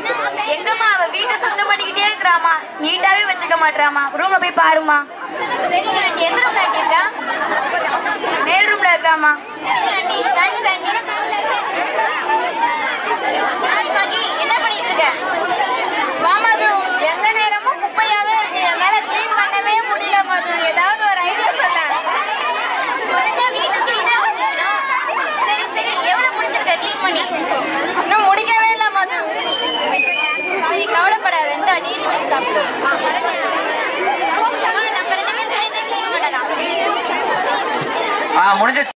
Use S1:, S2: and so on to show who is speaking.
S1: எங்கம்மா அவ வீட்டை சுத்தம் பண்ணிக்கிட்டே இருக்கிறாமா நீட்டாவே வச்சுக்க மாட்டாமா ரூம்ல போய் பாருமா சரிங்க ஆண்டி எந்த ரூம்ல ஆண்டி இருக்கா மேல் ரூம்ல இருக்காமா aunty thanks aunty hi Magi என்ன பண்ணிட்டு இருக்க வா மது எந்த நேரமும் குப்பையாவே இருக்கு என்னால க்ளீன் பண்ணவே முடியல மது ஏதாவது ஒரு ஐடியா சொல்ல ஒழுங்கா வீட்டை க்ளீனா வச்சுக்கணும் சரி சரி எவ்வளவு முடிச்சிருக்க க்ளீன் பண்ணி இன்னும் முடிக்கவே இல்லை மது நீ கவலைப்படாத இந்த டீரி பண்ணி சாப்பிடு நம்ம ரெண்டு பேரும் சேர்ந்து க்ளீன் பண்ணலாம்
S2: ஆ முடிஞ்சிச்சு